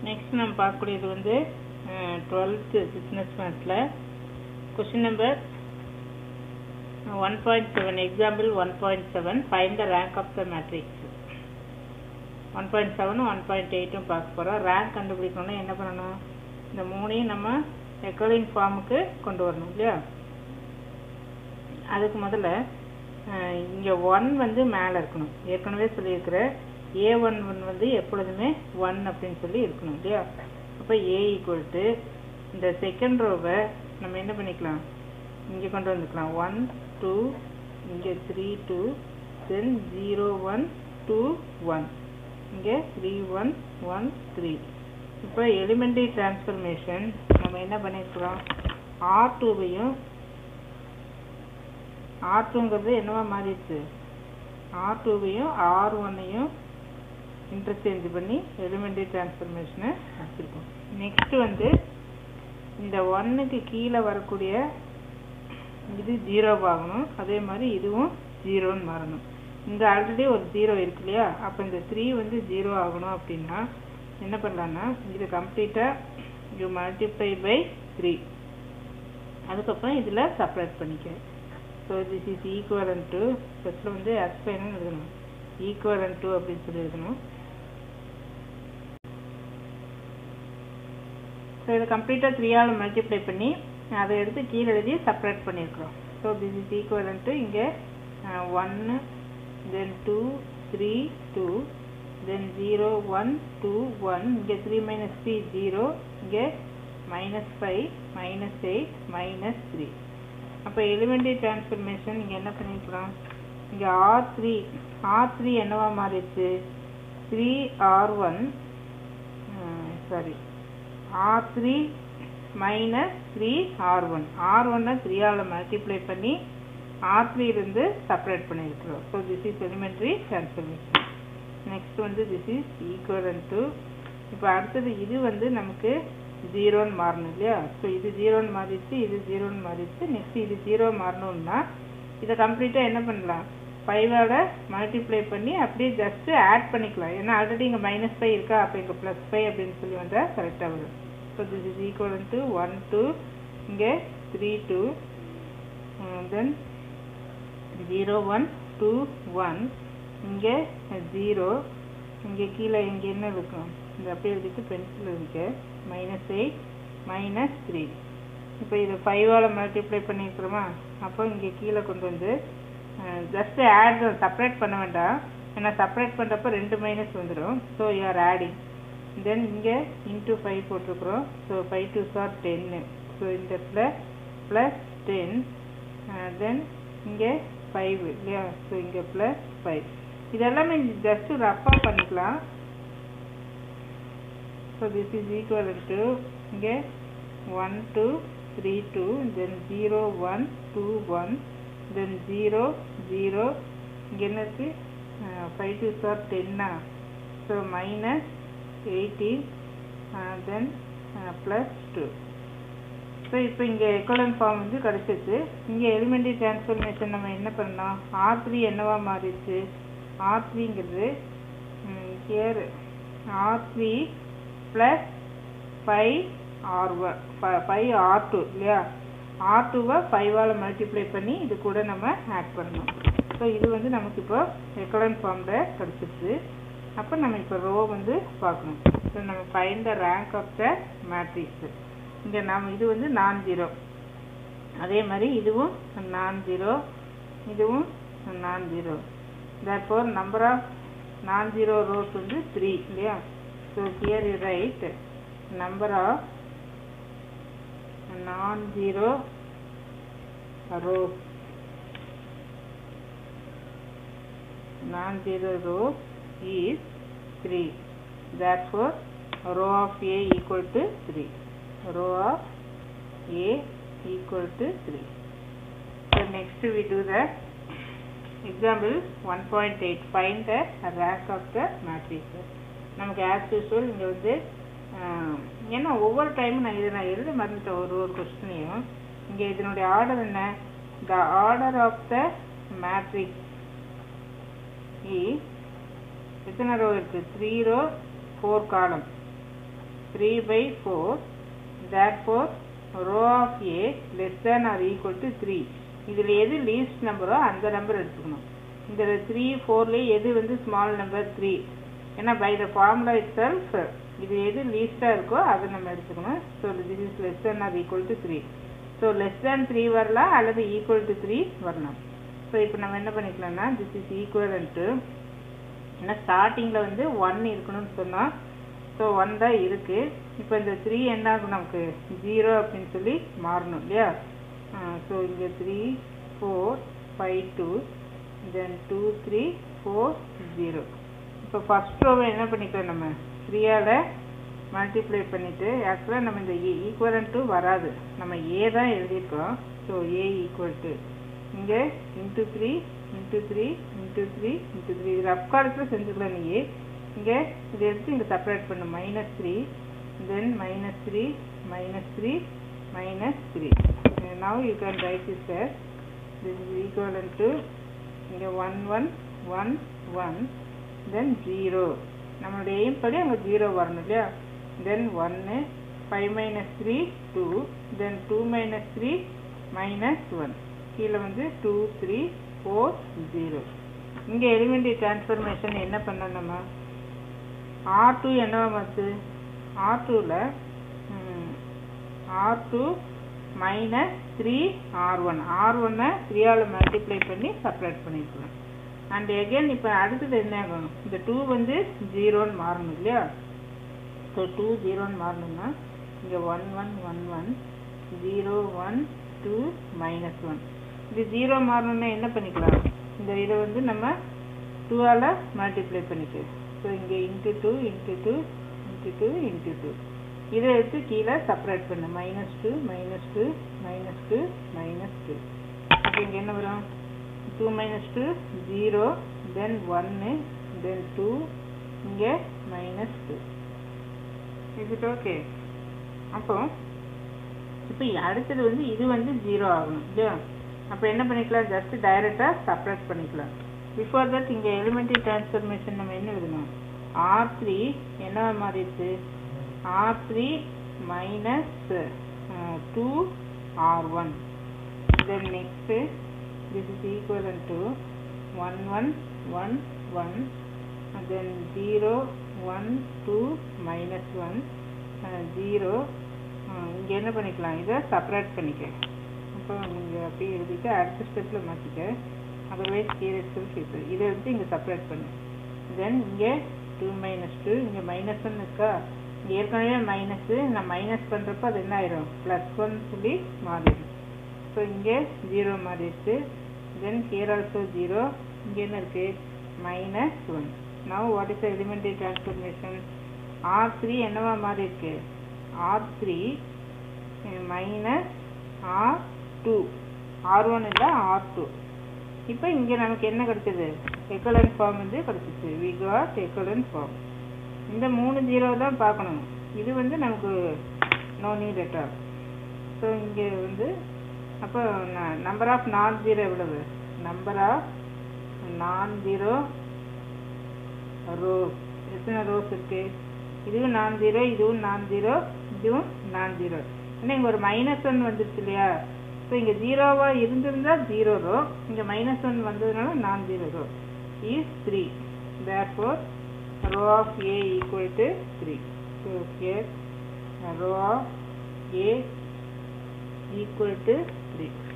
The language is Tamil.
நெக்ஸ்ட் நம்ம பார்க்கக்கூடியது வந்து டுவெல்த்து பிஸ்னஸ் மேத்ஸில் question number one point seven example one point seven find the rank of the matrix one point செவனும் ஒன் பாயிண்ட் எயிட்டும் பார்க்க போகிறோம் ரேங்க் கண்டுபிடிக்கணும்னா என்ன பண்ணணும் இந்த மூணையும் நம்ம எக்கோலின் ஃபார்முக்கு கொண்டு வரணும் இல்லையா அதுக்கு முதல்ல இங்கே ஒன் வந்து மேலே இருக்கணும் ஏற்கனவே சொல்லியிருக்கிற ஏ ஒன் ஒன் வந்து எப்பொழுதுமே ஒன் அப்படின்னு சொல்லி இருக்கணும் இல்லையா அப்போ ஏ ஈக்குவல் டு இந்த செகண்ட் ரோவை நம்ம என்ன பண்ணிக்கலாம் இங்கே கொண்டு வந்துக்கலாம் ஒன் டூ இங்கே three two then zero one two one இங்கே த்ரீ ஒன் ஒன் த்ரீ இப்போ எலிமெண்ட்ரி டிரான்ஸ்ஃபர்மேஷன் நம்ம என்ன பண்ணியிருக்கிறோம் ஆர் டூவையும் ஆர் டூங்கிறது என்னவா மாறிடுச்சு ஆர் டூவையும் ஆர் ஒன்னையும் இன்டர்சேஞ்ச் பண்ணி எலிமெண்ட்ரி டிரான்ஸ்ஃபர்மேஷனை வச்சுருக்கோம் நெக்ஸ்ட் வந்து இந்த ஒன்னுக்கு கீழே வரக்கூடிய இது ஜீரோவாகணும் அதே மாதிரி இதுவும் ஜீரோன்னு மாறணும் இங்கே ஆல்ரெடி ஒரு ஜீரோ இருக்கு இல்லையா அப்போ இந்த த்ரீ வந்து ஜீரோ ஆகணும் அப்படின்னா என்ன பண்ணலான்னா இது கம்ப்ளீட்டாக யூ மல்டிப்ளை பை த்ரீ அதுக்கப்புறம் இதில் செப்பரேட் பண்ணிக்க so this is equivalent to ஃபஸ்ட்டில் வந்து எக்ஸ்பைனு எழுதணும் ஈக்குவலன் டு அப்படின்னு சொல்லி எழுதணும் ஸோ இதை கம்ப்ளீட்டாக த்ரீயால் மல்டிப்ளை பண்ணி அதை எடுத்து கீழே எழுதி செப்பரேட் பண்ணியிருக்கிறோம் so this is equivalent to இங்கே ஒன்று then two three two then zero one two one இங்கே த்ரீ மைனஸ் த்ரீ ஜீரோ இங்கே minus five minus eight minus three அப்போ எலிமெண்ட்ரி டிரான்ஸ்ஃபர்மேஷன் இங்கே என்ன பண்ணியிருக்கிறோம் இங்கே ஆர் த்ரீ ஆர் த்ரீ என்னவா மாறிடுச்சு three R one sorry R three minus three R one R ஒன்னை த்ரீயால் மல்டிப்ளை பண்ணி ஆர் த்ரீலேருந்து செப்பரேட் பண்ணியிருக்கிறோம் so this is elementary transformation next வந்து திஸ் இஸ் ஈக்குவலன் டு இப்போ அடுத்தது இது வந்து நமக்கு ஜீரோன்னு மாறணும் இல்லையா ஸோ இது ஜீரோன்னு மாறிடுச்சு இது ஜீரோன்னு மாறிடுச்சு நெக்ஸ்ட் இது ஜீரோ மாறணும்னா இதை கம்ப்ளீட்டாக என்ன பண்ணலாம் ஃபைவோட மல்டிப்ளை பண்ணி அப்படியே ஜஸ்ட்டு ஆட் பண்ணிக்கலாம் ஏன்னா ஆல்ரெடி இங்கே மைனஸ் ஃபைவ் இருக்கா அப்போ இங்கே ப்ளஸ் ஃபைவ் அப்படின்னு சொல்லி வந்தால் கரெக்டாக வரும் so this is equal to one two இங்கே three two then zero one two one இங்கே ஜீரோ இங்கே கீழே இங்கே என்ன இருக்கும் இந்த அப்படியே எழுதிட்டு பென்சில் இருக்கு மைனஸ் எயிட் மைனஸ் த்ரீ இப்போ இது ஃபைவால் மல்டிப்ளை பண்ணியிருக்கிறோமா அப்போ இங்கே கீழே கொண்டு வந்து ஜஸ்ட்டு ஆட் செப்பரேட் பண்ண வேண்டாம் ஏன்னா செப்பரேட் பண்ணுறப்ப ரெண்டு மைனஸ் வந்துடும் ஸோ யூஆர் ஆடிங் தென் இங்கே இன்ட்டு ஃபைவ் போட்டிருக்குறோம் ஸோ ஃபைவ் டூ சார் டென்னு ஸோ இந்த இடத்துல ப்ளஸ் டென் தென் இங்கே ஃபைவ் இல்லையா ஸோ இங்கே ப்ளஸ் ஃபைவ் இதெல்லாமே ஜஸ்ட்டு ரஃப்பாக பண்ணிக்கலாம் so this is equal to இங்கே one two three two then zero one two one then zero zero இங்கே என்ன இருக்கு ஃபைவ் டூ சார் டென்னா so minus eighteen then plus two so இப்போ இங்கே எக்கோலன் ஃபார்ம் வந்து கிடச்சிச்சு இங்கே எலிமெண்ட்ரி டிரான்ஸ்ஃபர்மேஷன் நம்ம என்ன பண்ணோம் ஆர் த்ரீ என்னவா மாறிடுச்சு ஆர் த்ரீங்கிறது here R three plus five R one five R two இல்லையா ஆர் டூவை ஃபைவால் மல்டிப்ளை பண்ணி இது கூட நம்ம ஆட் பண்ணணும் ஸோ இது வந்து நமக்கு இப்போ எக்கலன் ஃபார்மில் கிடச்சிருச்சு அப்போ நம்ம இப்போ ரோ வந்து பார்க்கணும் ஸோ நம்ம find the rank of the matrix இங்கே நாம் இது வந்து நான் ஜீரோ அதே மாதிரி இதுவும் நான் ஜீரோ இதுவும் non-zero therefore number of non-zero rows வந்து த்ரீ இல்லையா so here you write number of non-zero rows non-zero rows is 3 therefore row of a equal to 3 row of a equal to 3 so next we do the example 1.8 find the rank of the matrix நமக்கு as usual இங்கே வந்து ஏன்னா ஒவ்வொரு டைமும் நான் இதை நான் எழுத மறந்துட்டேன் ஒரு ஒரு கொஸ்டினையும் இங்கே இதனுடைய ஆர்டர் என்ன the order of the matrix is எத்தனை ரோ இருக்கு three row four column three by four therefore row of A less than or equal to three இதில் எது லீஸ்ட் நம்பரோ அந்த நம்பர் எடுத்துக்கணும் இந்த த்ரீ ஃபோர்லேயே எது வந்து ஸ்மால் நம்பர் த்ரீ ஏன்னா by the formula itself இது எது லீஸ்டாக இருக்கோ அதை நம்ம எடுத்துக்கணும் so this is less than or equal to three so less than three வரலாம் அல்லது ஈக்குவல் டு த்ரீ வரலாம் ஸோ இப்போ நம்ம என்ன பண்ணிக்கலாம்னா திஸ் இஸ் ஈக்குவலன்ட்டு ஏன்னா ஸ்டார்டிங்கில் வந்து ஒன் இருக்கணும்னு சொன்னால் ஸோ ஒன் தான் இருக்குது இப்போ இந்த த்ரீ என்ன ஆகும் நமக்கு ஜீரோ அப்படின்னு சொல்லி மாறணும் இல்லையா ஸோ இங்கே three four five two then two three four zero இப்போ ஃபஸ்ட் ரோவை என்ன பண்ணிக்கலாம் நம்ம த்ரீயால் மல்டிப்ளை பண்ணிவிட்டு ஆக்சுவலாக நம்ம இந்த ஈக்குவலன் டு வராது நம்ம ஏ தான் எழுதியிருக்கோம் ஸோ ஏ ஈக்குவல் டு இங்கே into three into three into three into three இது ரஃப் காலத்தில் செஞ்சுக்கலாம் நீ இங்கே இதை எடுத்து இங்கே செப்பரேட் பண்ணு minus three then minus three minus three minus three now you can write is sir this is equivalent to இங்கே one one one one then zero நம்மளுடைய எய்ம் படி அங்கே ஜீரோ வரணும் இல்லையா தென் ஒன்று five minus three two then two minus three minus one கீழே வந்து டூ த்ரீ ஃபோர் ஜீரோ இங்கே எலிமெண்ட்ரி டிரான்ஸ்ஃபர்மேஷன் என்ன பண்ணோம் நம்ம ஆர் டூ என்னவா மாற்று ஆர் டூவில் R two minus three R one R ஒன்னை த்ரீயால் மல்டிப்ளை பண்ணி செப்பரேட் பண்ணிக்கலாம் அண்ட் எகெயின் இப்போ அடுத்தது என்ன ஆகணும் இந்த டூ வந்து ஜீரோன்னு மாறணும் இல்லையா ஸோ டூ ஜீரோன்னு மாறணும்னா இங்கே one one one one zero one two minus one இது ஜீரோ மாறணும்னா என்ன பண்ணிக்கலாம் இந்த இதை வந்து நம்ம டூவால் மல்டிப்ளை பண்ணிட்டு ஸோ இங்கே into two into two into two into two இதை எடுத்து கீழே செப்பரேட் பண்ணு minus two minus two minus two minus two அப்போ இங்கே என்ன வரும் two minus two zero then ஒன்று தென் டூ இங்கே minus two is it okay அப்போ இப்போ அடுத்தது வந்து இது வந்து ஜீரோ ஆகணும் இல்லையா அப்போ என்ன பண்ணிக்கலாம் ஜஸ்ட் டைரெக்டாக செப்பரேட் பண்ணிக்கலாம் பிஃபோர் தட் இங்கே எலிமெண்ட்ரி டிரான்ஸ்ஃபர்மேஷன் நம்ம என்ன எழுதணும் ஆர் த்ரீ என்ன மாறிடுச்சு R three minus two R one then next this is equivalent to 1 1 1 1 and then 0 1 2 minus 1 uh, 0 இங்கே என்ன பண்ணிக்கலாம் இதை செப்பரேட் பண்ணிக்க அப்போ நீங்கள் அப்படியே எழுதிட்டு அடுத்த ஸ்டெப்பில் மாற்றிக்க அதர்வைஸ் கீழே செல்ஃப் இது இதை எடுத்து இங்கே செப்பரேட் பண்ணு தென் இங்கே டூ மைனஸ் டூ இங்கே மைனஸ் ஒன் இருக்கா இங்கே ஏற்கனவே மைனஸு நான் மைனஸ் பண்ணுறப்போ அது என்ன ஆயிரும் ப்ளஸ் ஒன் சொல்லி மாறிடும் ஸோ இங்கே ஜீரோ மாறிடுச்சு தென் ஹியர் ஆல்சோ ஜீரோ இங்கே என்ன இருக்கு minus one now what is elementary transformation R three என்னவா மாறி இருக்கு R three minus R two R one இல்லை ஆர் டூ இப்போ இங்கே நமக்கு என்ன கிடைச்சது எக்கலன் ஃபார்ம் வந்து கிடைச்சிச்சு வி காட் எக்கலன் ஃபார்ம் இந்த மூணு ஜீரோ தான் பார்க்கணும் இது வந்து நமக்கு no need at all so இங்கே வந்து அப்போ நம்பர் ஆஃப் நான் ஜீரோ எவ்வளவு number of non-zero rows எத்தனை ரோஸ் இருக்கு இதுவும் நான் ஜீரோ இதுவும் நான் ஜீரோ இதுவும் நான் ஜீரோ ஏன்னா இங்கே ஒரு மைனஸ் ஒன் வந்துருச்சு இல்லையா ஸோ இங்கே ஜீரோவாக இருந்திருந்தா ஜீரோ ரோ இங்கே மைனஸ் ஒன் வந்ததுனால non-zero row is three therefore row of A equal to three so here row of A equal to 3.